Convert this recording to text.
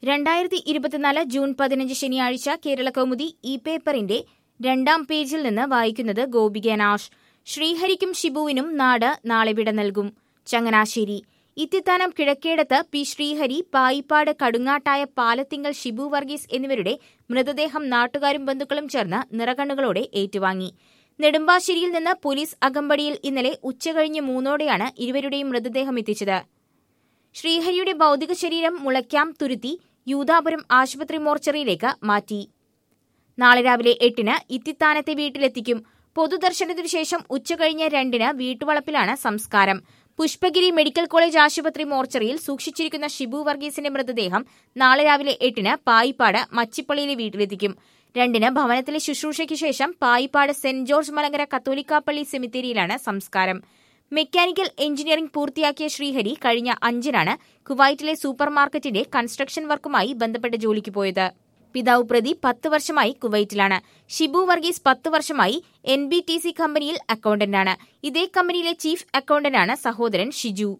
രണ്ടായിരത്തി ഇരുപത്തിനാല് ജൂൺ പതിനഞ്ച് ശനിയാഴ്ച കേരള കൗമുദി ഇ പേപ്പറിന്റെ രണ്ടാം പേജിൽ നിന്ന് വായിക്കുന്നത് ഗോപിക നാഷ് ശ്രീഹരിക്കും ഷിബുവിനും നാട് നാളെ വിട നൽകും ചങ്ങനാശ്ശേരി ഇത്തിത്താനം കിഴക്കേടത്ത് പി ശ്രീഹരി പായിപ്പാട് കടുങ്ങാട്ടായ പാലത്തിങ്കൽ ഷിബു വർഗീസ് എന്നിവരുടെ മൃതദേഹം നാട്ടുകാരും ബന്ധുക്കളും ചേർന്ന് നിറകണ്ണുകളോടെ ഏറ്റുവാങ്ങി നെടുമ്പാശ്ശേരിയിൽ നിന്ന് പോലീസ് അകമ്പടിയിൽ ഇന്നലെ ഉച്ചകഴിഞ്ഞ് മൂന്നോടെയാണ് ഇരുവരുടെയും മൃതദേഹം എത്തിച്ചത് ശ്രീഹരിയുടെ ഭൗതിക ശരീരം മുളയ്ക്കാം തുരുത്തി യൂതാപുരം ആശുപത്രി മോർച്ചറിയിലേക്ക് മാറ്റി നാളെ രാവിലെ എട്ടിന് ഇത്തിത്താനത്തെ വീട്ടിലെത്തിക്കും പൊതുദർശനത്തിനു ശേഷം ഉച്ചകഴിഞ്ഞ് രണ്ടിന് വീട്ടുവളപ്പിലാണ് സംസ്കാരം പുഷ്പഗിരി മെഡിക്കൽ കോളേജ് ആശുപത്രി മോർച്ചറിയിൽ സൂക്ഷിച്ചിരിക്കുന്ന ഷിബു വർഗീസിന്റെ മൃതദേഹം നാളെ രാവിലെ എട്ടിന് പായിപ്പാട് മച്ചിപ്പള്ളിയിലെ വീട്ടിലെത്തിക്കും രണ്ടിന് ഭവനത്തിലെ ശുശ്രൂഷയ്ക്ക് ശേഷം പായിപ്പാട് സെന്റ് ജോർജ് മലങ്കര കത്തോലിക്കാപ്പള്ളി സെമിത്തേരിയിലാണ് സംസ്കാരം മെക്കാനിക്കൽ എഞ്ചിനീയറിംഗ് പൂർത്തിയാക്കിയ ശ്രീഹരി കഴിഞ്ഞ അഞ്ചിനാണ് കുവൈറ്റിലെ സൂപ്പർ മാർക്കറ്റിന്റെ കൺസ്ട്രക്ഷൻ വർക്കുമായി ബന്ധപ്പെട്ട ജോലിക്ക് പോയത് പിതാവ് പ്രതി പത്ത് വർഷമായി കുവൈറ്റിലാണ് ഷിബു വർഗീസ് പത്ത് വർഷമായി എൻ ബി ടി സി കമ്പനിയിൽ അക്കൌണ്ടന്റാണ് ഇതേ കമ്പനിയിലെ ചീഫ് അക്കൌണ്ടന്റാണ് സഹോദരൻ ഷിജു